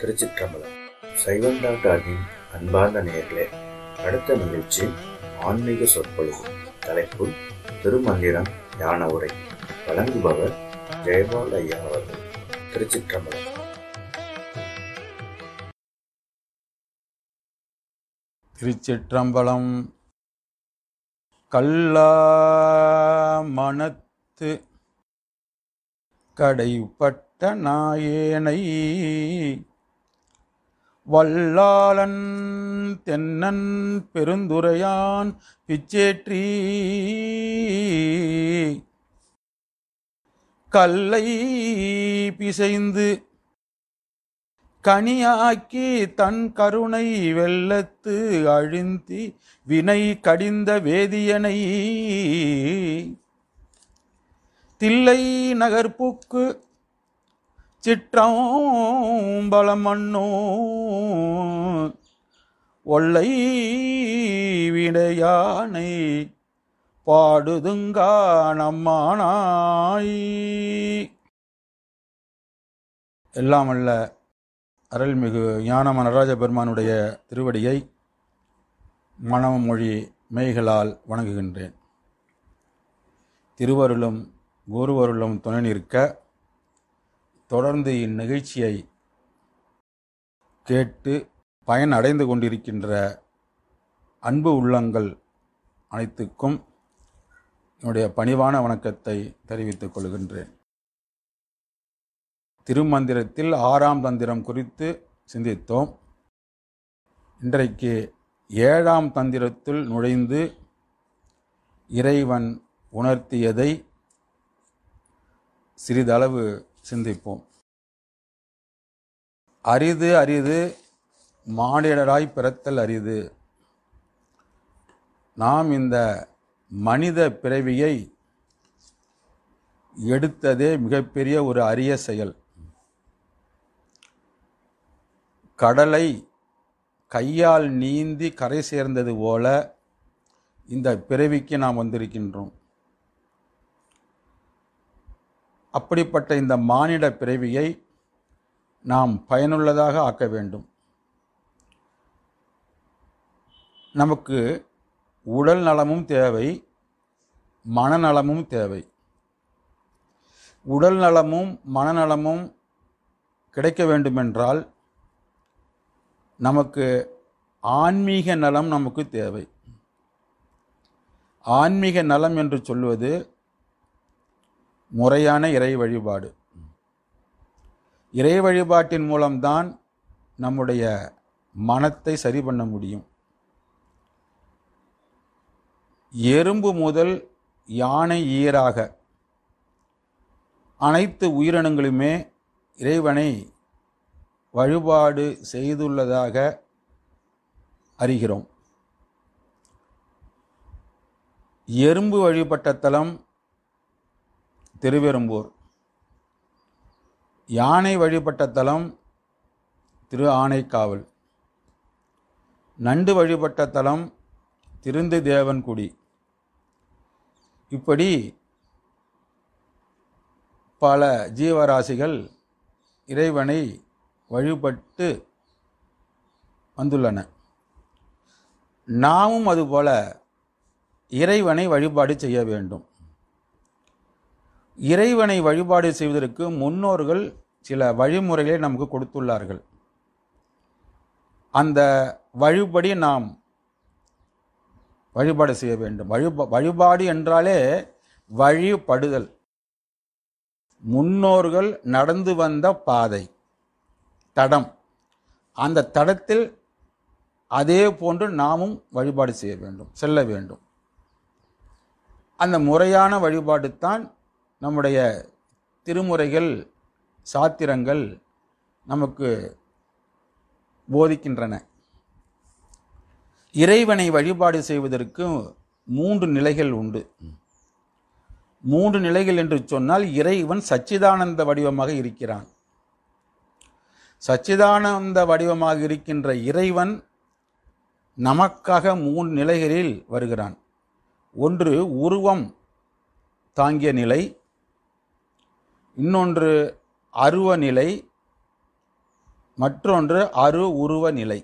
திருச்சிற்றம்பலம் சைவம் டாக்டரின் அன்பார்ந்த நேயர்களே அடுத்த நிகழ்ச்சி ஆன்மீக சொற்பொழிவு தலைப்பு திருமந்திரம் ஞான உரை வழங்குபவர் ஜெயபால் ஐயா அவர்கள் திருச்சிற்றம்பலம் திருச்சிற்றம்பலம் கல்லா மனத்து கடைப்பட்ட நாயேனை வல்லாளன் தென்னன் பெருந்துரையான் பிச்சேற்றி கல்லை பிசைந்து கனியாக்கி தன் கருணை வெள்ளத்து அழிந்தி வினை கடிந்த வேதியனை தில்லை நகர்ப்புக்கு சிற்றம்பலமண்ணோ ஒல்லை விடையானை பாடுதுங்கா நம்மானாய் எல்லாம் அல்ல அருள்மிகு ஞானம நடராஜ பெருமானுடைய திருவடியை மனமொழி மெய்களால் வணங்குகின்றேன் திருவருளும் குருவருளும் துணை நிற்க தொடர்ந்து இந்நிகழ்ச்சியை கேட்டு பயன் அடைந்து கொண்டிருக்கின்ற அன்பு உள்ளங்கள் அனைத்துக்கும் என்னுடைய பணிவான வணக்கத்தை தெரிவித்துக் கொள்கின்றேன் திருமந்திரத்தில் ஆறாம் தந்திரம் குறித்து சிந்தித்தோம் இன்றைக்கு ஏழாம் தந்திரத்தில் நுழைந்து இறைவன் உணர்த்தியதை சிறிதளவு சிந்திப்போம் அரிது அரிது மானிடராய் பிறத்தல் அரிது நாம் இந்த மனித பிறவியை எடுத்ததே மிகப்பெரிய ஒரு அரிய செயல் கடலை கையால் நீந்தி கரை சேர்ந்தது போல இந்த பிறவிக்கு நாம் வந்திருக்கின்றோம் அப்படிப்பட்ட இந்த மானிட பிறவியை நாம் பயனுள்ளதாக ஆக்க வேண்டும் நமக்கு உடல் நலமும் தேவை மனநலமும் தேவை உடல் நலமும் மனநலமும் கிடைக்க வேண்டுமென்றால் நமக்கு ஆன்மீக நலம் நமக்கு தேவை ஆன்மீக நலம் என்று சொல்வது முறையான இறை வழிபாடு இறை வழிபாட்டின் மூலம்தான் நம்முடைய மனத்தை சரி பண்ண முடியும் எறும்பு முதல் யானை ஈராக அனைத்து உயிரினங்களுமே இறைவனை வழிபாடு செய்துள்ளதாக அறிகிறோம் எறும்பு வழிபட்ட தலம் திருவெரும்பூர் யானை வழிபட்ட தலம் திரு ஆனைக்காவல் நண்டு வழிபட்ட தலம் திருந்து தேவன்குடி இப்படி பல ஜீவராசிகள் இறைவனை வழிபட்டு வந்துள்ளன நாமும் அதுபோல இறைவனை வழிபாடு செய்ய வேண்டும் இறைவனை வழிபாடு செய்வதற்கு முன்னோர்கள் சில வழிமுறைகளை நமக்கு கொடுத்துள்ளார்கள் அந்த வழிபடி நாம் வழிபாடு செய்ய வேண்டும் வழிபா வழிபாடு என்றாலே வழிபடுதல் முன்னோர்கள் நடந்து வந்த பாதை தடம் அந்த தடத்தில் அதே போன்று நாமும் வழிபாடு செய்ய வேண்டும் செல்ல வேண்டும் அந்த முறையான வழிபாடு தான் நம்முடைய திருமுறைகள் சாத்திரங்கள் நமக்கு போதிக்கின்றன இறைவனை வழிபாடு செய்வதற்கு மூன்று நிலைகள் உண்டு மூன்று நிலைகள் என்று சொன்னால் இறைவன் சச்சிதானந்த வடிவமாக இருக்கிறான் சச்சிதானந்த வடிவமாக இருக்கின்ற இறைவன் நமக்காக மூன்று நிலைகளில் வருகிறான் ஒன்று உருவம் தாங்கிய நிலை இன்னொன்று அருவ நிலை மற்றொன்று அரு உருவ நிலை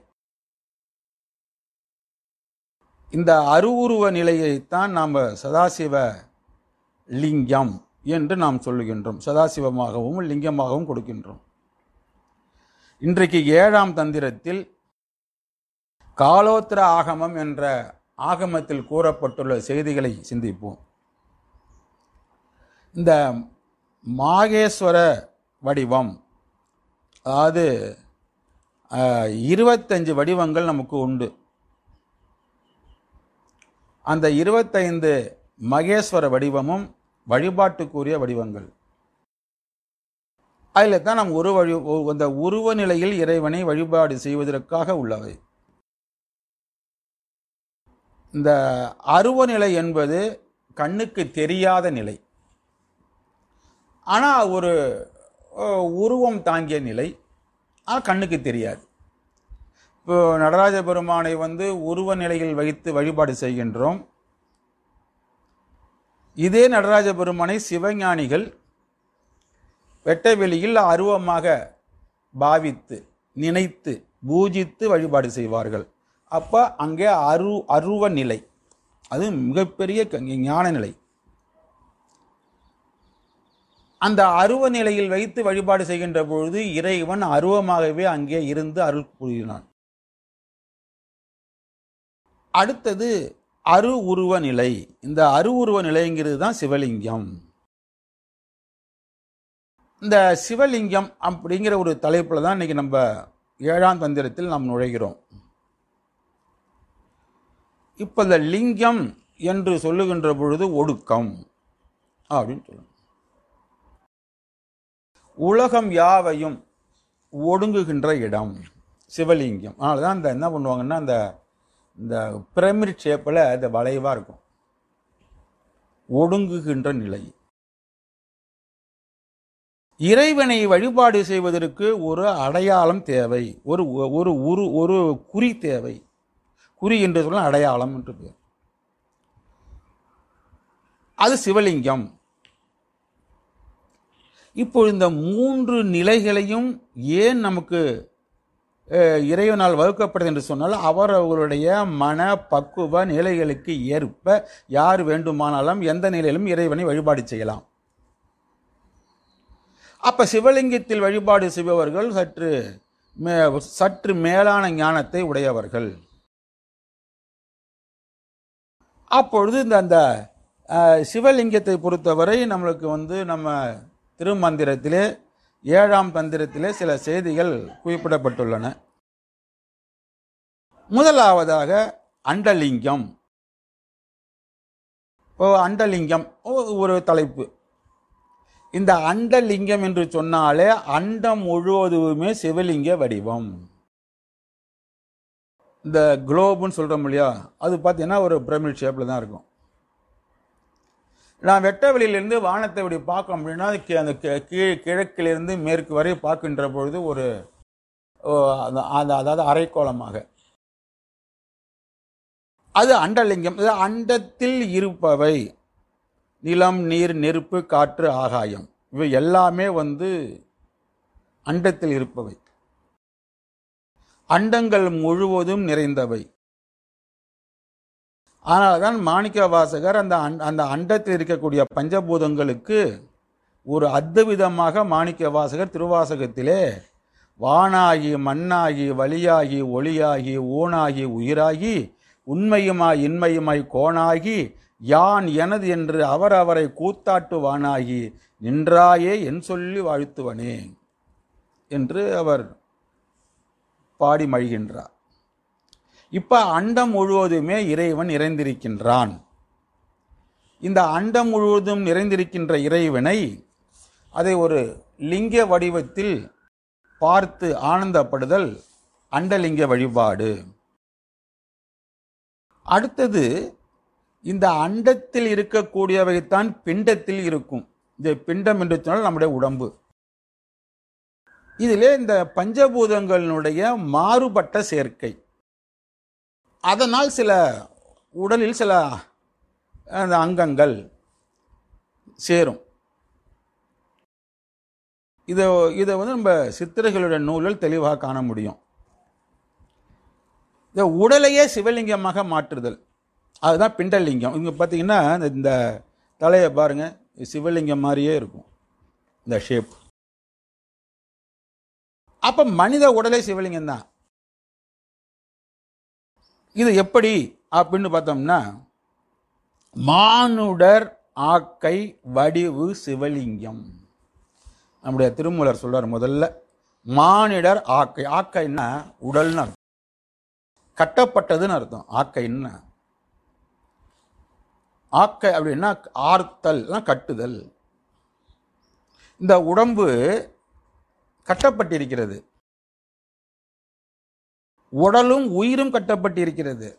இந்த அருவுருவ நிலையைத்தான் நாம் சதாசிவ லிங்கம் என்று நாம் சொல்லுகின்றோம் சதாசிவமாகவும் லிங்கமாகவும் கொடுக்கின்றோம் இன்றைக்கு ஏழாம் தந்திரத்தில் காலோத்திர ஆகமம் என்ற ஆகமத்தில் கூறப்பட்டுள்ள செய்திகளை சிந்திப்போம் இந்த மாகேஸ்வர வடிவம் அதாவது அஹ், இருபத்தஞ்சு வடிவங்கள் நமக்கு உண்டு அந்த இருபத்தைந்து மகேஸ்வர வடிவமும் வழிபாட்டுக்குரிய வடிவங்கள் அதில் தான் நாம் ஒரு வழி அந்த உருவ நிலையில் இறைவனை வழிபாடு செய்வதற்காக உள்ளவை இந்த அருவ நிலை என்பது கண்ணுக்கு தெரியாத நிலை ஆனால் ஒரு அஹ், உருவம் தாங்கிய நிலை ஆனால் கண்ணுக்கு தெரியாது இப்போ நடராஜ பெருமானை வந்து உருவ நிலையில் வைத்து வழிபாடு செய்கின்றோம் இதே நடராஜ பெருமானை சிவஞானிகள் வெட்டவெளியில் அருவமாக பாவித்து நினைத்து பூஜித்து வழிபாடு செய்வார்கள் அப்ப அங்கே அரு அருவ நிலை அது மிகப்பெரிய க- ஞான நிலை அந்த அருவ நிலையில் வைத்து வழிபாடு செய்கின்ற பொழுது இறைவன் அருவமாகவே அங்கே இருந்து அருள் புரிகிறான் அடுத்தது அரு உருவ நிலை இந்த அரு உருவ நிலைங்கிறது தான் சிவலிங்கம் இந்த சிவலிங்கம் அப்படிங்கிற ஒரு தலைப்புல தான் இன்னைக்கு நம்ம ஏழாம் தந்திரத்தில் நாம் நுழைகிறோம் இப்ப இந்த லிங்கம் என்று சொல்லுகின்ற பொழுது ஒடுக்கம் அப்படின்னு சொல்லணும் உலகம் யாவையும் ஒடுங்குகின்ற இடம் சிவலிங்கம் அதனால தான் இந்த என்ன பண்ணுவாங்கன்னா அந்த இந்த பிரமிட் ஷேப்பில் இந்த வளைவாக இருக்கும் ஒடுங்குகின்ற நிலை இறைவனை வழிபாடு செய்வதற்கு ஒரு அடையாளம் தேவை ஒரு ஒரு உரு ஒரு குறி தேவை குறி என்று சொல்ல அடையாளம் என்று பேர் அது சிவலிங்கம் இப்போ இந்த மூன்று நிலைகளையும் ஏன் நமக்கு அஹ், இறைவனால் வகுக்கப்படுது என்று சொன்னால் அவரவர்களுடைய மன பக்குவ நிலைகளுக்கு ஏற்ப யார் வேண்டுமானாலும் எந்த நிலையிலும் இறைவனை வழிபாடு செய்யலாம் அப்ப சிவலிங்கத்தில் வழிபாடு செய்பவர்கள் சற்று மே- சற்று மேலான ஞானத்தை உடையவர்கள் அப்பொழுது இந்த அந்த அஹ், சிவலிங்கத்தை பொறுத்தவரை நம்மளுக்கு வந்து நம்ம திருமந்திரத்திலே ஏழாம் தந்திரத்திலே சில செய்திகள் குறிப்பிடப்பட்டுள்ளன முதலாவதாக அண்டலிங்கம் ஓ அண்டலிங்கம் ஓ- ஒரு தலைப்பு இந்த அண்டலிங்கம் என்று சொன்னாலே அண்டம் முழுவதுமே சிவலிங்க வடிவம் இந்த குளோபுன்னு சொல்றோம் இல்லையா அது பார்த்தீங்கன்னா ஒரு பிரமிட் ஷேப்ல தான் இருக்கும் நான் வெட்ட வெளியிலிருந்து வானத்தை இப்படி பார்க்க அப்படின்னா அது கீ- அந்த கீ- கீழ் கிழக்கிலிருந்து மேற்கு வரை பார்க்கின்ற பொழுது ஒரு ஓ, அந்த- அந்த- அதாவது அரைக்கோளமாக அது அண்டலிங்கம் இது அண்டத்தில் இருப்பவை நிலம் நீர் நெருப்பு காற்று ஆகாயம் இவை எல்லாமே வந்து அண்டத்தில் இருப்பவை அண்டங்கள் முழுவதும் நிறைந்தவை ஆனால்தான் மாணிக்க வாசகர் அந்த அண்- அந்த அண்டத்தில் இருக்கக்கூடிய பஞ்சபூதங்களுக்கு ஒரு அத்விதமாக மாணிக்க வாசகர் திருவாசகத்திலே வானாகி மண்ணாகி வழியாகி ஒளியாகி ஊனாகி உயிராகி உண்மையுமாய் இன்மையுமாய் கோணாகி யான் எனது என்று அவர் அவரை கூத்தாட்டுவானாகி நின்றாயே என் சொல்லி வாழ்த்துவனே என்று அவர் பாடி மழிகின்றார் இப்ப அண்டம் முழுவதுமே இறைவன் நிறைந்திருக்கின்றான் இந்த அண்டம் முழுவதும் நிறைந்திருக்கின்ற இறைவனை அதை ஒரு லிங்க வடிவத்தில் பார்த்து ஆனந்தப்படுதல் அண்டலிங்க வழிபாடு அடுத்தது இந்த அண்டத்தில் இருக்கக்கூடியவைத்தான் பிண்டத்தில் இருக்கும் இந்த பிண்டம் என்று சொன்னால் நம்முடைய உடம்பு இதிலே இந்த பஞ்சபூதங்களினுடைய மாறுபட்ட சேர்க்கை அதனால் சில உடலில் சில அந்த அங்கங்கள் சேரும் இதை இதை வந்து நம்ம சித்திரைகளுடைய நூலில் தெளிவாக காண முடியும் இந்த உடலையே சிவலிங்கமாக மாற்றுதல் அதுதான் பிண்டலிங்கம் இங்கே பார்த்தீங்கன்னா இந்த- இந்த தலையை பாருங்க இது சிவலிங்கம் மாதிரியே இருக்கும் இந்த ஷேப் அப்ப மனித உடலே சிவலிங்கம் தான் இது எப்படி அப்படின்னு பார்த்தோம்னா மானுடர் ஆக்கை வடிவு சிவலிங்கம் நம்முடைய திருமூலர் சொல்றார் முதல்ல மானிடர் ஆக்கை ஆக்கைன்னா உடல்னு அர்த்தம் கட்டப்பட்டதுன்னு அர்த்தம் ஆக்கைன்னா ஆக்கை அப்படின்னா ஆர்த்தல் கட்டுதல் இந்த உடம்பு கட்டப்பட்டிருக்கிறது உடலும் உயிரும் கட்டப்பட்டிருக்கிறது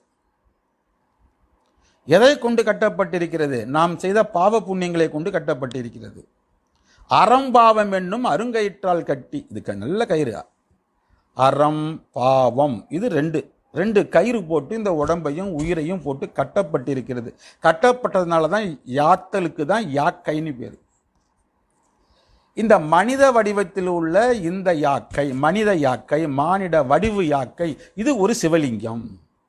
எதை கொண்டு கட்டப்பட்டிருக்கிறது நாம் செய்த பாவ புண்ணியங்களை கொண்டு கட்டப்பட்டிருக்கிறது அறம்பாவம் என்னும் அருங்கயிற்றால் கட்டி இது க- நல்ல கயிறு அறம் பாவம் இது ரெண்டு ரெண்டு கயிறு போட்டு இந்த உடம்பையும் உயிரையும் போட்டு கட்டப்பட்டிருக்கிறது கட்டப்பட்டதுனால தான் யாத்தலுக்கு தான் யாக்கைன்னு பேர் இந்த மனித வடிவத்தில் உள்ள இந்த யாக்கை மனித யாக்கை மானிட வடிவு யாக்கை இது ஒரு சிவலிங்கம்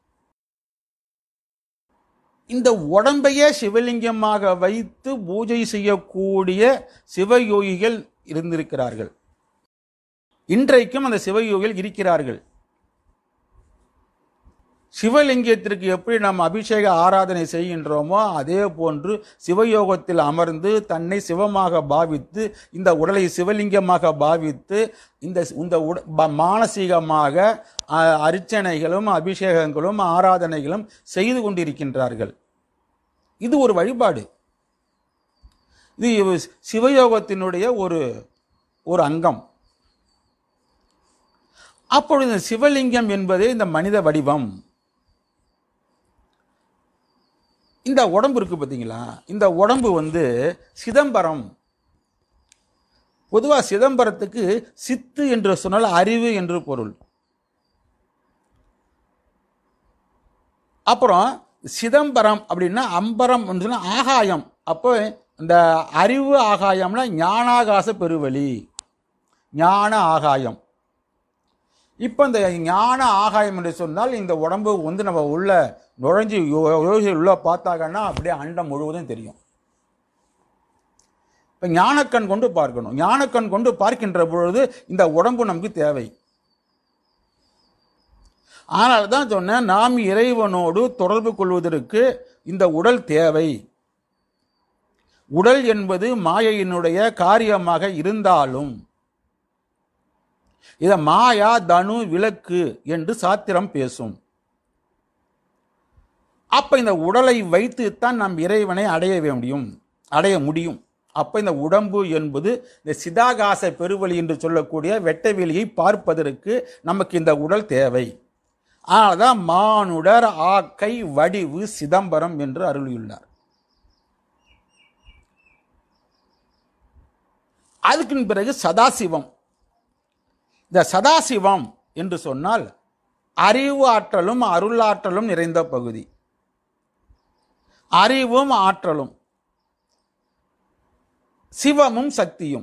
இந்த உடம்பையே சிவலிங்கமாக வைத்து பூஜை செய்யக்கூடிய சிவயோகிகள் இருந்திருக்கிறார்கள் இன்றைக்கும் அந்த சிவயோகிகள் இருக்கிறார்கள் சிவலிங்கத்திற்கு எப்படி நாம் அபிஷேக ஆராதனை செய்கின்றோமோ அதே போன்று சிவயோகத்தில் அமர்ந்து தன்னை சிவமாக பாவித்து இந்த உடலை சிவலிங்கமாக பாவித்து இந்த இந்த உட- ப- மானசீகமாக அ- அர்ச்சனைகளும் அபிஷேகங்களும் ஆராதனைகளும் செய்து கொண்டிருக்கின்றார்கள் இது ஒரு வழிபாடு இது சிவயோகத்தினுடைய ஒரு ஒரு அங்கம் அப்பொழுது இந்த சிவலிங்கம் என்பதே இந்த மனித வடிவம் இந்த உடம்பு இருக்கு பார்த்தீங்களா இந்த உடம்பு வந்து சிதம்பரம் பொதுவா சிதம்பரத்துக்கு சித்து என்று சொன்னால் அறிவு என்று பொருள் அப்புறம் சிதம்பரம் அப்படின்னா அம்பரம் என்று சொன்னா ஆகாயம் அப்போ இந்த அறிவு ஆகாயம்னா ஞானாகாச பெருவழி ஞான ஆகாயம் இப்போ இந்த ஞான ஆகாயம் என்று சொன்னால் இந்த உடம்பு வந்து நம்ம உள்ள நுழைஞ்சு யோ- யோசி உள்ள பார்த்தாங்கன்னா அப்படியே அண்டம் முழுவதும் தெரியும் இப்போ ஞானக்கண் கொண்டு பார்க்கணும் ஞானக்கண் கொண்டு பார்க்கின்ற பொழுது இந்த உடம்பு நமக்கு தேவை ஆனால் தான் சொன்னேன் நாம் இறைவனோடு தொடர்பு கொள்வதற்கு இந்த உடல் தேவை உடல் என்பது மாயையினுடைய காரியமாக இருந்தாலும் இத மாயா தனு விளக்கு என்று சாத்திரம் பேசும் அப்ப இந்த உடலை வைத்துத்தான் நாம் இறைவனை அடைய முடியும் அடைய முடியும் அப்ப இந்த உடம்பு என்பது இந்த சிதாகாச பெருவழி என்று சொல்லக்கூடிய வெட்டவெளியை பார்ப்பதற்கு நமக்கு இந்த உடல் தேவை அதனால்தான் மானுடர் ஆக்கை வடிவு சிதம்பரம் என்று அருளியுள்ளார் அதுக்கு பிறகு சதாசிவம் இந்த சதாசிவம் என்று சொன்னால் அறிவு ஆற்றலும் அருளாற்றலும் நிறைந்த பகுதி அறிவும் ஆற்றலும் சிவமும் சக்தியும்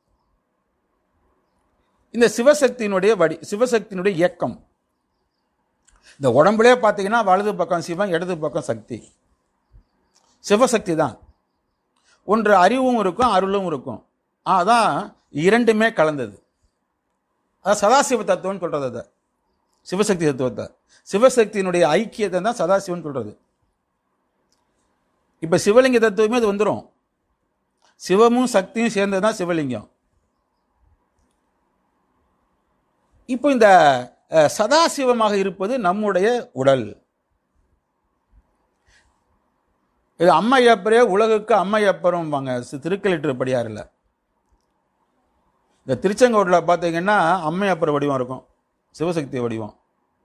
இந்த சிவசக்தியினுடைய வடி சிவசக்தியினுடைய இயக்கம் இந்த உடம்புலே பார்த்தீங்கன்னா வலது பக்கம் சிவம் இடது பக்கம் சக்தி சிவசக்தி தான் ஒன்று அறிவும் இருக்கும் அருளும் இருக்கும் அதான் இரண்டுமே கலந்தது அதான் சதாசிவ தத்துவம்னு சொல்றது அதை சிவசக்தி தத்துவத்தை சிவசக்தியினுடைய ஐக்கியத்தை தான் சதாசிவன் சொல்றது இப்ப சிவலிங்க தத்துவமே அது வந்துடும் சிவமும் சக்தியும் சேர்ந்தது தான் சிவலிங்கம் இப்போ இந்த அஹ், சதாசிவமாக இருப்பது நம்முடைய உடல் இது அம்மையப்பரே உலகுக்கு அம்மையப்பரும்பாங்க திருக்கலிட்டுப்படியாரில் இந்த திருச்செங்கோட்டில் பார்த்தீங்கன்னா அம்மையப்பர் வடிவம் இருக்கும் சிவசக்தி வடிவம்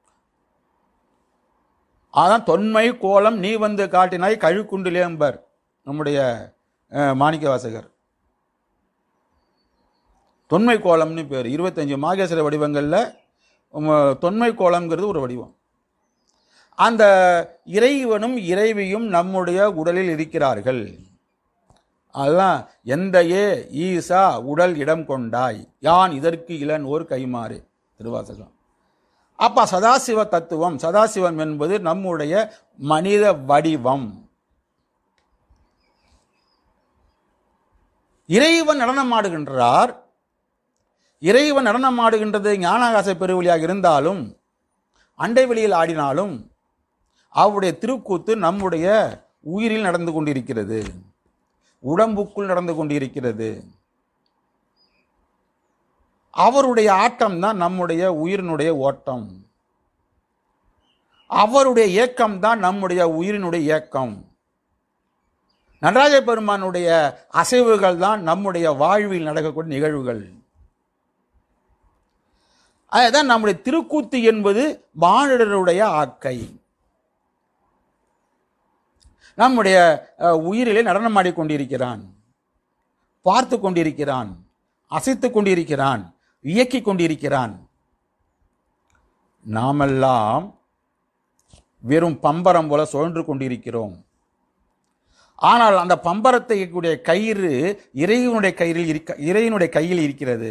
அதான் தொன்மை கோலம் நீ வந்து காட்டினாய் கழுக்குண்டிலேம்பர் நம்முடைய அஹ், மாணிக்க வாசகர் தொன்மை கோலம்னு பேர் இருபத்தஞ்சு மாகேஸ்வர வடிவங்களில் தொன்மை கோலம்ங்கிறது ஒரு வடிவம் அந்த இறைவனும் இறைவியும் நம்முடைய உடலில் இருக்கிறார்கள் அதெல்லாம் எந்தையே ஈசா உடல் இடம் கொண்டாய் யான் இதற்கு இளன் ஓர் கைமாறு திருவாசகம் அப்ப சதாசிவ தத்துவம் சதாசிவம் என்பது நம்முடைய மனித வடிவம் இறைவன் நடனமாடுகின்றார் இறைவன் நடனமாடுகின்றது ஞானாகாச பெருவழியாக இருந்தாலும் அண்டை வெளியில் ஆடினாலும் அவருடைய திருக்கூத்து நம்முடைய உயிரில் நடந்து கொண்டிருக்கிறது உடம்புக்குள் நடந்து கொண்டிருக்கிறது அவருடைய ஆட்டம் தான் நம்முடைய உயிரினுடைய ஓட்டம் அவருடைய இயக்கம் தான் நம்முடைய உயிரினுடைய இயக்கம் நடராஜ பெருமானுடைய அசைவுகள் தான் நம்முடைய வாழ்வில் நடக்கக்கூடிய நிகழ்வுகள் அதுதான் நம்முடைய திருக்கூத்து என்பது மானிடருடைய ஆக்கை நம்முடைய அஹ், உயிரிலே நடனமாடிக் கொண்டிருக்கிறான் பார்த்து கொண்டிருக்கிறான் அசைத்துக் கொண்டிருக்கிறான் இயக்கிக் கொண்டிருக்கிறான் நாமெல்லாம் வெறும் பம்பரம் போல சுழன்று கொண்டிருக்கிறோம் ஆனால் அந்த பம்பரத்தை இயக்கக்கூடிய கயிறு இறைவனுடைய கயிறில் இருக்க இறைவனுடைய கையில் இருக்கிறது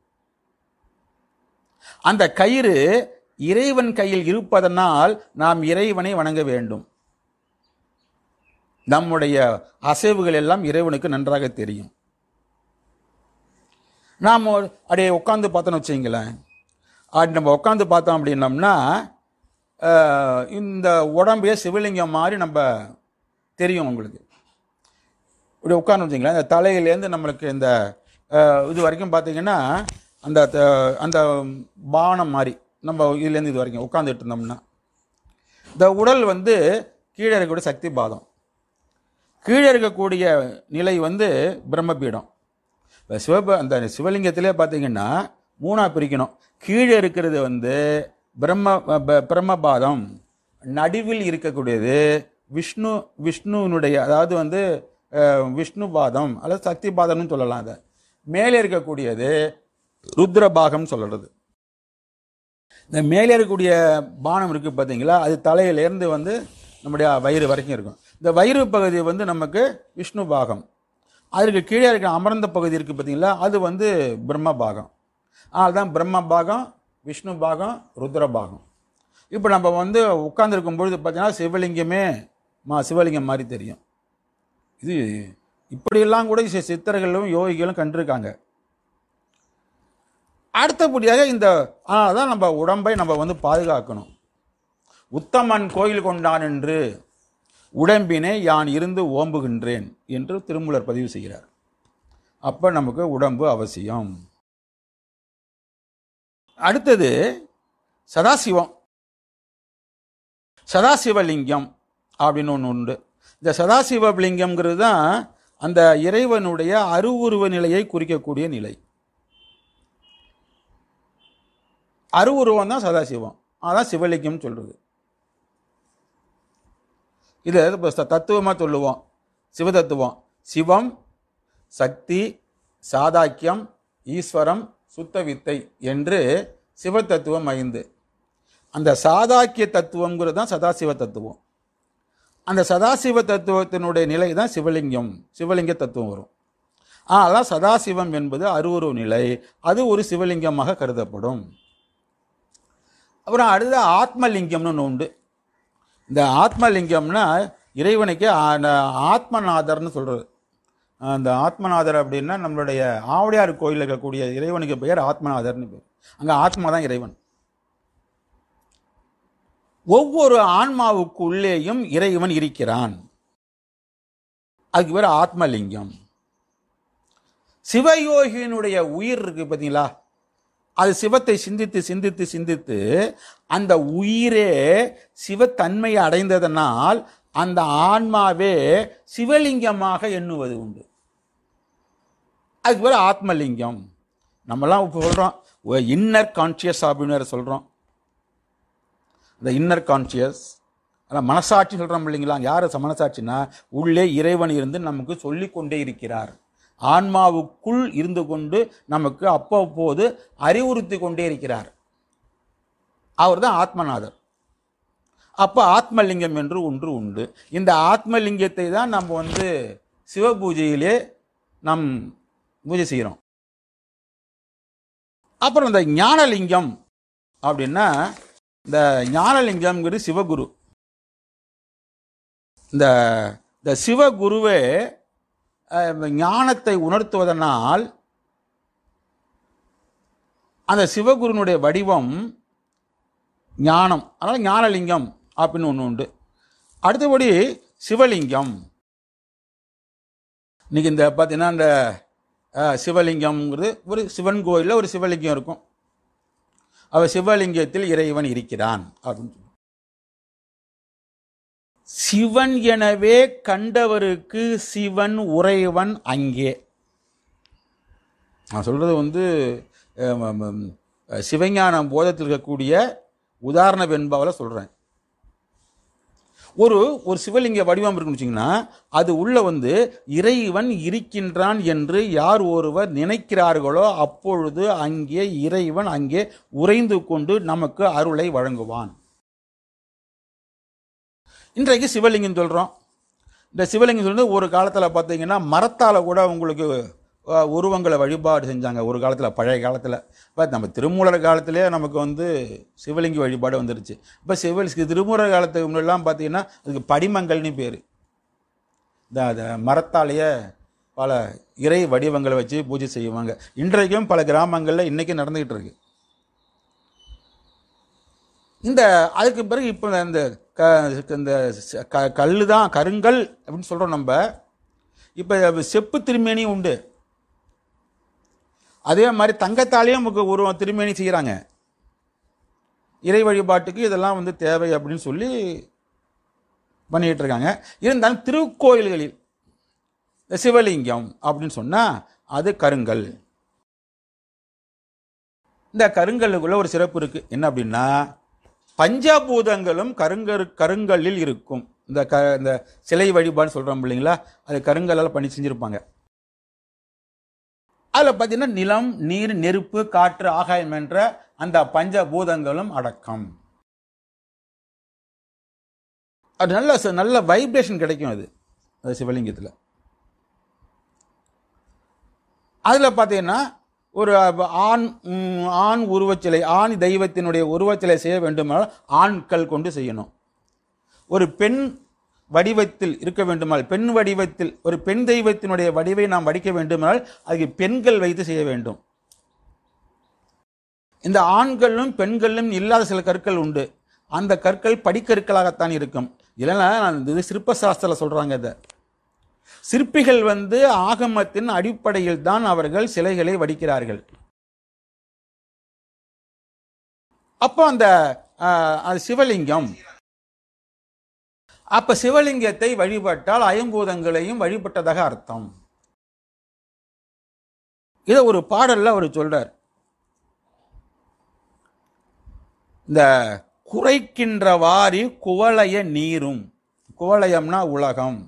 அந்த கயிறு இறைவன் கையில் இருப்பதனால் நாம் இறைவனை வணங்க வேண்டும் நம்முடைய அசைவுகள் எல்லாம் இறைவனுக்கு நன்றாக தெரியும் நாம் ஒரு- அப்படியே உட்காந்து பார்த்தோன்னு வச்சுங்களேன் அப்படி நம்ம உட்காந்து பார்த்தோம் அப்படின்னம்னா அஹ், இந்த உடம்பே சிவலிங்கம் மாதிரி நம்ம தெரியும் உங்களுக்கு இப்படி உட்கார்ந்து வச்சிங்களேன் இந்த தலையிலேருந்து நம்மளுக்கு இந்த அஹ், இது வரைக்கும் பார்த்தீங்கன்னா அந்த த- அந்த பானம் மாதிரி நம்ம இதுலேருந்து இது வரைக்கும் உட்காந்துட்டு இருந்தோம்னா இந்த உடல் வந்து கீழே இருக்கக்கூடிய சக்தி பாதம் கீழே இருக்கக்கூடிய நிலை வந்து பிரம்மபீடம் இப்போ சிவப அந்த சிவலிங்கத்திலே பார்த்தீங்கன்னா மூணா பிரிக்கணும் கீழே இருக்கிறது வந்து பிரம்ம ப- பிரம்மபாதம் நடுவில் இருக்கக்கூடியது விஷ்ணு விஷ்ணுனுடைய அதாவது வந்து அஹ், விஷ்ணு பாதம் அல்லது சக்தி பாதம்னு சொல்லலாம் அதை மேலே இருக்கக்கூடியது ருத்ரபாகம் சொல்றது இந்த மேலே இருக்கக்கூடிய பானம் இருக்கு பார்த்தீங்களா அது தலையிலேருந்து வந்து நம்முடைய வயிறு வரைக்கும் இருக்கும் இந்த வயிறு பகுதி வந்து நமக்கு விஷ்ணு பாகம் அதற்கு கீழே இருக்கிற அமர்ந்த பகுதி இருக்கு பார்த்தீங்களா அது வந்து பிரம்ம பாகம் அதுதான் பிரம்ம பாகம் விஷ்ணு பாகம் ருத்ர பாகம் இப்போ நம்ம வந்து உட்கார்ந்துருக்கும் பொழுது பார்த்தீங்கன்னா சிவலிங்கமே மா சிவலிங்கம் மாதிரி தெரியும் இது இப்படியெல்லாம் கூட சி- சித்தர்களும் யோகிகளும் கண்டிருக்காங்க அடுத்தபடியாக இந்த தான் நம்ம உடம்பை நம்ம வந்து பாதுகாக்கணும் உத்தமன் கோயில் கொண்டான் என்று உடம்பினை யான் இருந்து ஓம்புகின்றேன் என்று திருமூலர் பதிவு செய்கிறார் அப்ப நமக்கு உடம்பு அவசியம் அடுத்தது சதாசிவம் சதாசிவலிங்கம் அப்படின்னு ஒன்று உண்டு இந்த சதாசிவலிங்கம்ங்கிறது தான் அந்த இறைவனுடைய அருவுருவ நிலையை குறிக்கக்கூடிய நிலை அருவுருவம் தான் சதாசிவம் அதான் சிவலிங்கம்னு சொல்றது இது இப்போ தத்துவமாக சொல்லுவோம் சிவதத்துவம் சிவம் சக்தி சாதாக்கியம் ஈஸ்வரம் சுத்த வித்தை என்று சிவதத்துவம் ஐந்து அந்த சாதாக்கிய தத்துவங்கிறது தான் சதாசிவ தத்துவம் அந்த சதாசிவ தத்துவத்தினுடைய நிலை தான் சிவலிங்கம் சிவலிங்க தத்துவம் வரும் ஆனால் சதாசிவம் என்பது அருவுருவ நிலை அது ஒரு சிவலிங்கமாக கருதப்படும் அப்புறம் அடுத்த ஆத்மலிங்கம்னு ஒன்று உண்டு இந்த ஆத்மலிங்கம்னா இறைவனுக்கு ஆ- ஆத்மநாதர்னு சொல்றது அந்த ஆத்மநாதர் அப்படின்னா நம்மளுடைய ஆவடியார் கோயிலில் இருக்கக்கூடிய இறைவனுக்கு பெயர் ஆத்மநாதர்னு பேர் அங்கே ஆத்மா தான் இறைவன் ஒவ்வொரு ஆன்மாவுக்குள்ளேயும் இறைவன் இருக்கிறான் அதுக்கு பேர் ஆத்மலிங்கம் சிவயோகியினுடைய உயிர் இருக்கு பார்த்தீங்களா அது சிவத்தை சிந்தித்து சிந்தித்து சிந்தித்து அந்த உயிரே சிவத்தன்மையை அடைந்ததனால் அந்த ஆன்மாவே சிவலிங்கமாக எண்ணுவது உண்டு அதுக்கு பேர் ஆத்மலிங்கம் நம்மலாம் இப்போ சொல்கிறோம் இன்னர் கான்சியஸ் அப்படின்னு வேற சொல்கிறோம் இந்த இன்னர் கான்சியஸ் ஆனால் மனசாட்சி சொல்கிறோம் இல்லைங்களா யார் மனசாட்சினா உள்ளே இறைவன் இருந்து நமக்கு சொல்லிக் கொண்டே இருக்கிறார் ஆன்மாவுக்குள் இருந்து கொண்டு நமக்கு அப்பப்போது அறிவுறுத்தி கொண்டே இருக்கிறார் அவர் தான் ஆத்மநாதர் அப்போ ஆத்மலிங்கம் என்று ஒன்று உண்டு இந்த ஆத்மலிங்கத்தை தான் நம்ம வந்து சிவ பூஜையிலே நாம் பூஜை செய்கிறோம் அப்புறம் இந்த ஞானலிங்கம் அப்படின்னா இந்த ஞானலிங்கம்ங்கிறது சிவகுரு இந்த இந்த சிவகுருவே அஹ், ஞானத்தை உணர்த்துவதனால் அந்த சிவகுருனுடைய வடிவம் ஞானம் அதனால் ஞானலிங்கம் அப்படின்னு ஒன்று உண்டு அடுத்தபடி சிவலிங்கம் இன்னைக்கு இந்த பார்த்தீங்கன்னா இந்த அஹ், சிவலிங்கம்ங்கிறது ஒரு சிவன் கோயிலில் ஒரு சிவலிங்கம் இருக்கும் அவர் சிவலிங்கத்தில் இறைவன் இருக்கிறான் அப்படின்னு சொல்லி. சிவன் எனவே கண்டவருக்கு சிவன் உறைவன் அங்கே நான் சொல்றது வந்து அஹ், ம- ம- சிவஞானம் போதத்தில் இருக்கக்கூடிய உதாரண வெண்பாவில் சொல்றேன் ஒரு ஒரு சிவலிங்க வடிவம் இருக்குன்னு வச்சிங்கன்னா அது உள்ள வந்து இறைவன் இருக்கின்றான் என்று யார் ஒருவர் நினைக்கிறார்களோ அப்பொழுது அங்கே இறைவன் அங்கே உறைந்து கொண்டு நமக்கு அருளை வழங்குவான் இன்றைக்கு சிவலிங்கம் சொல்கிறோம் இந்த சிவலிங்கம் சொல்றது ஒரு காலத்தில் பார்த்தீங்கன்னா மரத்தால் கூட உங்களுக்கு அஹ், உருவங்களை வழிபாடு செஞ்சாங்க ஒரு காலத்தில் பழைய காலத்தில் இப்போ நம்ம திருமூலர் காலத்திலே நமக்கு வந்து சிவலிங்க வழிபாடு வந்துருச்சு இப்போ சிவ திருமூலர் காலத்துக்கு முன்னெல்லாம் பார்த்தீங்கன்னா அதுக்கு படிமங்கள்னு பேர் இந்த அந்த மரத்தாலேயே பல இறை வடிவங்களை வச்சு பூஜை செய்வாங்க இன்றைக்கும் பல கிராமங்களில் இன்றைக்கும் நடந்துக்கிட்டு இருக்கு இந்த அதுக்கு பிறகு இப்போ இந்த க இந்த க கல் தான் கருங்கல் அப்படின்னு சொல்கிறோம் நம்ம இப்போ செப்பு திருமேனியும் உண்டு அதே மாதிரி தங்கத்தாலேயும் நமக்கு ஒரு திருமேனி செய்கிறாங்க இறை வழிபாட்டுக்கு இதெல்லாம் வந்து தேவை அப்படின்னு சொல்லி பண்ணிட்டு இருக்காங்க இருந்தாலும் திருக்கோயில்களில் இந்த சிவலிங்கம் அப்படின்னு சொன்னால் அது கருங்கல் இந்த கருங்கல்லுக்குள்ள ஒரு சிறப்பு இருக்கு என்ன அப்படின்னா பஞ்சபூதங்களும் கருங்கரு கருங்கல்லில் இருக்கும் இந்த க இந்த சிலை வழிபாடு சொல்றோம் இல்லைங்களா அது கருங்கல்லால் பண்ணி செஞ்சிருப்பாங்க அதில் பார்த்தீங்கன்னா நிலம் நீர் நெருப்பு காற்று ஆகாயம் என்ற அந்த பஞ்சபூதங்களும் அடக்கம் அது நல்ல ச- நல்ல வைப்ரேஷன் கிடைக்கும் அது அது சிவலிங்கத்தில் அதில் பார்த்தீங்கன்னா ஒரு அஹ், ஆண் ம், ஆண் உருவச்சிலை ஆண் தெய்வத்தினுடைய உருவச்சிலை செய்ய வேண்டுமானால் ஆண்கள் கொண்டு செய்யணும் ஒரு பெண் வடிவத்தில் இருக்க வேண்டுமானால் பெண் வடிவத்தில் ஒரு பெண் தெய்வத்தினுடைய வடிவை நாம் வடிக்க வேண்டுமானால் அதுக்கு பெண்கள் வைத்து செய்ய வேண்டும் இந்த ஆண்களும் பெண்களும் இல்லாத சில கற்கள் உண்டு அந்த கற்கள் படிக்கற்களாகத்தான் இருக்கும் இல்லைன்னா இது சிற்ப சாஸ்திரம் சொல்றாங்க இதை சிற்பிகள் வந்து ஆகமத்தின் அடிப்படையில் தான் அவர்கள் சிலைகளை வடிக்கிறார்கள் அப்போ அந்த ஆஹ், அது சிவலிங்கம் அப்ப சிவலிங்கத்தை வழிபட்டால் ஐம்பூதங்களையும் வழிபட்டதாக அர்த்தம் இதை ஒரு பாடல்ல அவர் சொல்றார் இந்த குறைக்கின்ற வாரி குவளைய நீரும் குவளையம்னா உலகம்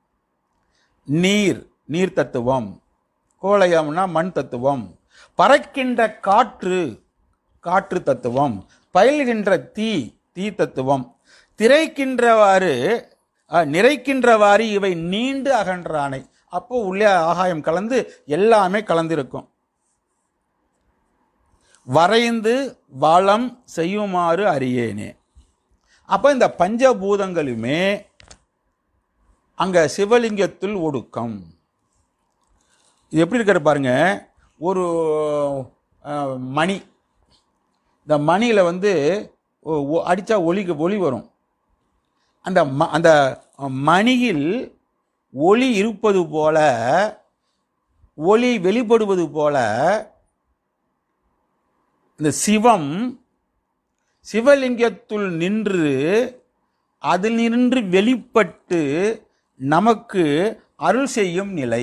நீர் நீர் தத்துவம் கோலயம்னா மண் தத்துவம் பறக்கின்ற காற்று காற்று தத்துவம் பயில்கின்ற தீ தீ தத்துவம் திரைக்கின்றவாறு அஹ், நிறைக்கின்றவாறு இவை நீண்டு அகன்றானை அப்போ உள்ளே ஆகாயம் கலந்து எல்லாமே கலந்திருக்கும் வரைந்து வளம் செய்யுமாறு அறியேனே அப்போ இந்த பஞ்சபூதங்களுமே அங்க சிவலிங்கத்தில் ஒடுக்கம் இது எப்படி இருக்கிற பாருங்க ஒரு அஹ், மணி இந்த மணியில் வந்து ஒ- ஒ- அடிச்சா ஒலிக்கு ஒளி வரும் அந்த ம- அந்த மணியில் ஒளி இருப்பது போல ஒளி வெளிப்படுவது போல இந்த சிவம் சிவலிங்கத்துள் நின்று அதில் நின்று வெளிப்பட்டு நமக்கு அருள் செய்யும் நிலை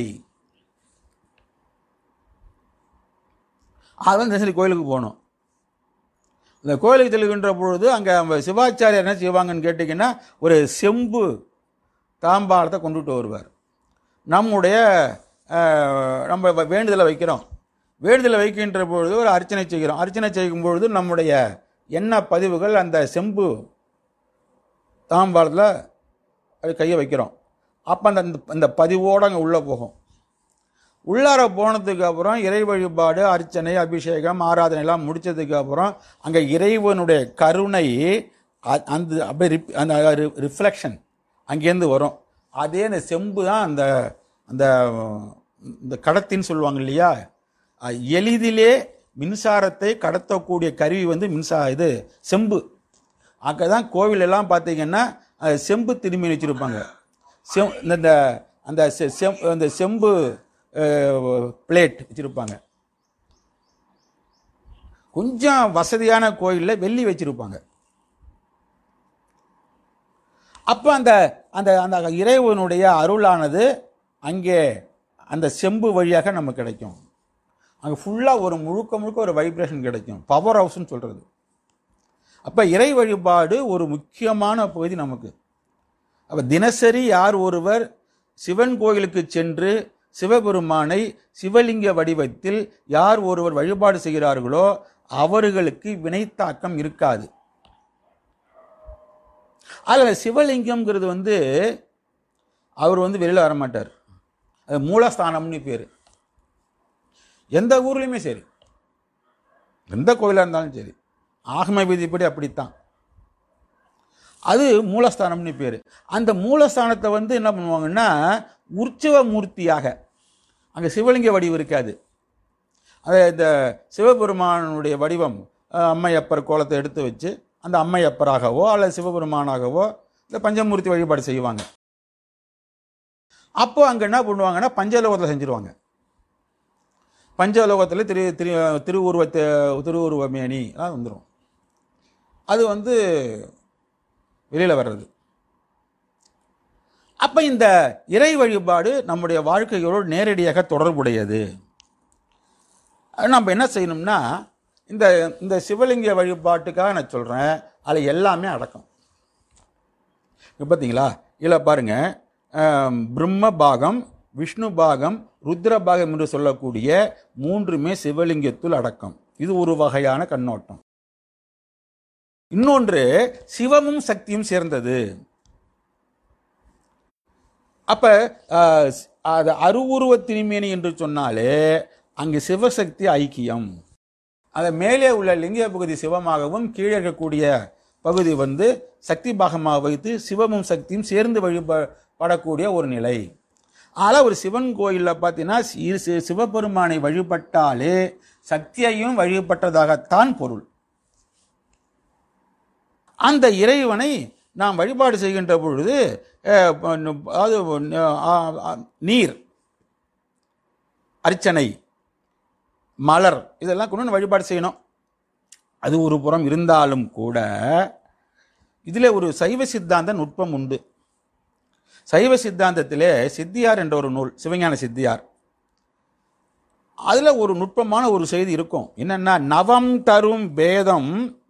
அதான் தினசரி கோயிலுக்கு போகணும் இந்த கோயிலுக்கு செல்கின்ற பொழுது அங்கே நம்ம சிவாச்சாரியர் என்ன செய்வாங்கன்னு கேட்டிங்கன்னா ஒரு செம்பு தாம்பாளத்தை கொண்டுட்டு வருவார் நம்முடைய அஹ், நம்ம வ- வேண்டுதலை வைக்கிறோம் வேண்டுதலை வைக்கின்ற பொழுது ஒரு அர்ச்சனை செய்கிறோம் அர்ச்சனை செய்யும் பொழுது நம்முடைய எண்ண பதிவுகள் அந்த செம்பு தாம்பாளத்தில் அது கையை வைக்கிறோம் அப்போ அந்த அந்த பதிவோடு அங்கே உள்ளே போகும் உள்ளார போனதுக்கு அப்புறம் இறை வழிபாடு அர்ச்சனை அபிஷேகம் ஆராதனை எல்லாம் முடிச்சதுக்கு அப்புறம் அங்கே இறைவனுடைய கருணை அ- அந்த அப்படியே ரிப்- அந்த ரிஃப்ளெக்ஷன் அங்கேருந்து வரும் அதே அந்த செம்பு தான் அந்த அந்த இந்த கடத்தின்னு சொல்லுவாங்க இல்லையா அஹ் எளிதிலே மின்சாரத்தை கடத்தக்கூடிய கருவி வந்து மின்சார இது செம்பு அங்கே தான் கோவில் எல்லாம் பார்த்தீங்கன்னா அஹ் செம்பு திரும்பி வச்சுருப்பாங்க செம் இந்த- இந்த அந்த செ- செம் அந்த செம்பு பிளேட் வச்சுருப்பாங்க கொஞ்சம் வசதியான கோயிலில் வெள்ளி வச்சிருப்பாங்க அப்போ அந்த அந்த அந்த இறைவனுடைய அருளானது அங்கே அந்த செம்பு வழியாக நமக்கு கிடைக்கும் அங்கே ஃபுல்லாக ஒரு முழுக்க முழுக்க ஒரு வைப்ரேஷன் கிடைக்கும் பவர் ஹவுஸ்னு சொல்கிறது அப்போ இறை வழிபாடு ஒரு முக்கியமான பகுதி நமக்கு அப்போ தினசரி யார் ஒருவர் சிவன் கோயிலுக்கு சென்று சிவபெருமானை சிவலிங்க வடிவத்தில் யார் ஒருவர் வழிபாடு செய்கிறார்களோ அவர்களுக்கு வினைத்தாக்கம் இருக்காது அதில் சிவலிங்கம்ங்கிறது வந்து அவர் வந்து வெளியில் வரமாட்டார் அது மூலஸ்தானம்னு பேர் எந்த ஊர்லேயுமே சரி எந்த கோயிலாக இருந்தாலும் சரி ஆகம விதிப்படி அப்படித்தான் அது மூலஸ்தானம்னு பேர் அந்த மூலஸ்தானத்தை வந்து என்ன பண்ணுவாங்கன்னா உற்சவ மூர்த்தியாக அங்கே சிவலிங்க வடிவு இருக்காது அது இந்த சிவபெருமானுடைய வடிவம் அஹ், அம்மையப்பர் கோலத்தை எடுத்து வச்சு அந்த அம்மையப்பராகவோ அல்லது சிவபெருமானாகவோ இந்த பஞ்சமூர்த்தி வழிபாடு செய்வாங்க அப்போ அங்கே என்ன பண்ணுவாங்கன்னா பஞ்சலோகத்தில் செஞ்சுருவாங்க பஞ்சலோகத்தில் திரு திரு திருவுருவத்தை திருவுருவமேனி எல்லாம் வந்துடும் அது வந்து வெளியில் வர்றது அப்போ இந்த இறை வழிபாடு நம்முடைய வாழ்க்கையோடு நேரடியாக தொடர்புடையது நம்ம என்ன செய்யணும்னா இந்த இந்த சிவலிங்க வழிபாட்டுக்காக நான் சொல்கிறேன் அதில் எல்லாமே அடக்கம் இப்போ பார்த்தீங்களா இதில் பாருங்க ஆம், பிரம்ம பாகம் விஷ்ணு பாகம் ருத்ர பாகம் என்று சொல்லக்கூடிய மூன்றுமே சிவலிங்கத்துள் அடக்கம் இது ஒரு வகையான கண்ணோட்டம் இன்னொன்று சிவமும் சக்தியும் சேர்ந்தது அப்ப ஆஹ், அது அருவுருவ திருமேனி என்று சொன்னாலே அங்கு சிவசக்தி ஐக்கியம் அந்த மேலே உள்ள லிங்க பகுதி சிவமாகவும் கீழே இருக்கக்கூடிய பகுதி வந்து சக்தி பாகமாக வைத்து சிவமும் சக்தியும் சேர்ந்து வழிபடக்கூடிய ஒரு நிலை ஆனால் ஒரு சிவன் கோயிலில் பார்த்தீங்கன்னா சி- சி- சிவபெருமானை வழிபட்டாலே சக்தியையும் வழிபட்டதாகத்தான் பொருள் அந்த இறைவனை நாம் வழிபாடு செய்கின்ற பொழுது அஹ், அதாவது அஹ், அஹ், நீர் அர்ச்சனை மலர் இதெல்லாம் கொண்டு வந்து வழிபாடு செய்யணும் அது ஒரு புறம் இருந்தாலும் கூட இதில் ஒரு சைவ சித்தாந்த நுட்பம் உண்டு சைவ சித்தாந்தத்திலே சித்தியார் என்ற ஒரு நூல் சிவஞான சித்தியார் அதில் ஒரு நுட்பமான ஒரு செய்தி இருக்கும் என்னன்னா நவம் தரும் பேதம்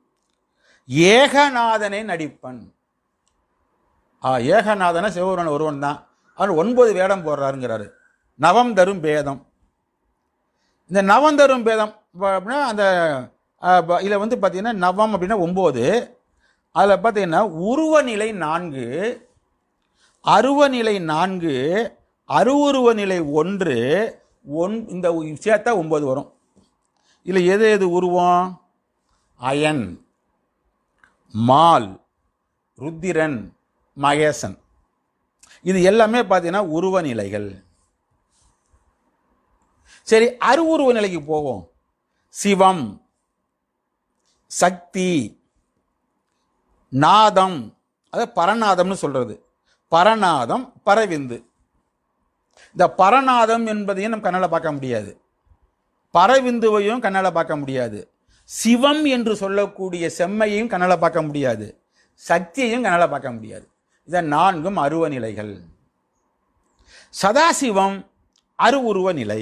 ஏகநாதனை நடிப்பன் ஆ ஏகநாதன சிவபெருமன் ஒருவன் தான் அவர் ஒன்பது வேடம் போடுறாருங்கிறாரு நவம் தரும் பேதம் இந்த நவம் தரும் பேதம் இப்ப அப்படின்னா அந்த இதில் வந்து பார்த்தீங்கன்னா நவம் அப்படின்னா ஒம்பது அதில் பார்த்தீங்கன்னா உருவநிலை நான்கு அருவநிலை நான்கு அருவுருவ நிலை ஒன்று ஒன் இந்த சேர்த்தா ஒன்பது வரும் இதில் எது எது உருவம் அயன் மால் ருத்திரன் மகேசன் இது எல்லாமே பார்த்தீங்கன்னா உருவ நிலைகள் சரி அருவுருவ நிலைக்கு போவோம் சிவம் சக்தி நாதம் அது பரநாதம்னு சொல்றது பரநாதம் பரவிந்து இந்த பரநாதம் என்பதையும் நம்ம கண்ணால் பார்க்க முடியாது பரவிந்துவையும் கண்ணால் பார்க்க முடியாது சிவம் என்று சொல்லக்கூடிய செம்மையையும் கண்ணால் பார்க்க முடியாது சக்தியையும் கண்ணால் பார்க்க முடியாது இதை நான்கும் அருவ நிலைகள் சதாசிவம் அருவுருவ நிலை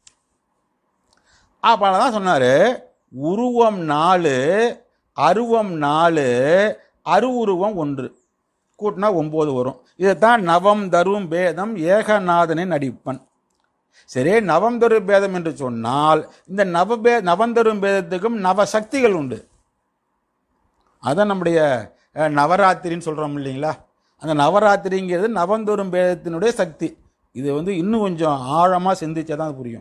அப்போ தான் சொன்னார் உருவம் நாலு அருவம் நாலு அருவுருவம் ஒன்று கூட்டினா ஒம்பது வரும் இதைத்தான் நவம் தரும் பேதம் ஏகநாதனை நடிப்பன் சரி நவம் தரும் பேதம் என்று சொன்னால் இந்த நவபே நவந்தரும் பேதத்துக்கும் நவ சக்திகள் உண்டு அதான் நம்முடைய அஹ், நவராத்திரின்னு சொல்கிறோம் இல்லைங்களா அந்த நவராத்திரிங்கிறது நவந்தோறும் பேதத்தினுடைய சக்தி இது வந்து இன்னும் கொஞ்சம் ஆழமாக சிந்திச்சா தான் புரியும்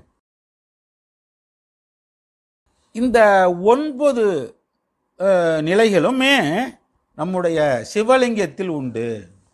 இந்த ஒன்பது அஹ், நிலைகளுமே நம்முடைய சிவலிங்கத்தில் உண்டு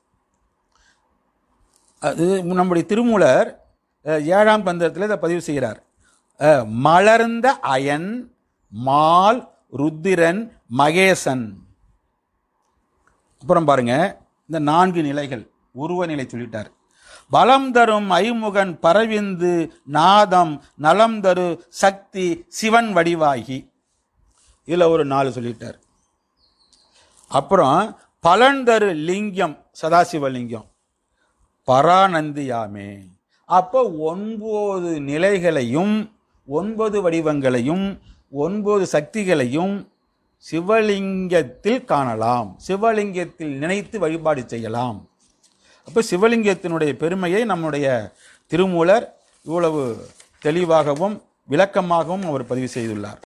அது நம்முடைய திருமூலர் அஹ், ஏழாம் பந்தத்தில் இதை பதிவு செய்கிறார் அஹ், மலர்ந்த அயன் மால் ருத்திரன் மகேசன் அப்புறம் பாருங்க இந்த நான்கு நிலைகள் உருவ நிலை சொல்லிட்டார் பலம் தரும் ஐமுகன் பரவிந்து நாதம் நலம் தரு சக்தி சிவன் வடிவாகி இதில் ஒரு நாலு சொல்லிட்டார் அப்புறம் பலன் தரு லிங்கம் சதாசிவலிங்கம் பரானந்தியாமே அப்போ ஒன்பது நிலைகளையும் ஒன்பது வடிவங்களையும் ஒன்பது சக்திகளையும் சிவலிங்கத்தில் காணலாம் சிவலிங்கத்தில் நினைத்து வழிபாடு செய்யலாம் அப்போ சிவலிங்கத்தினுடைய பெருமையை நம்முடைய திருமூலர் இவ்வளவு தெளிவாகவும் விளக்கமாகவும் அவர் பதிவு செய்துள்ளார்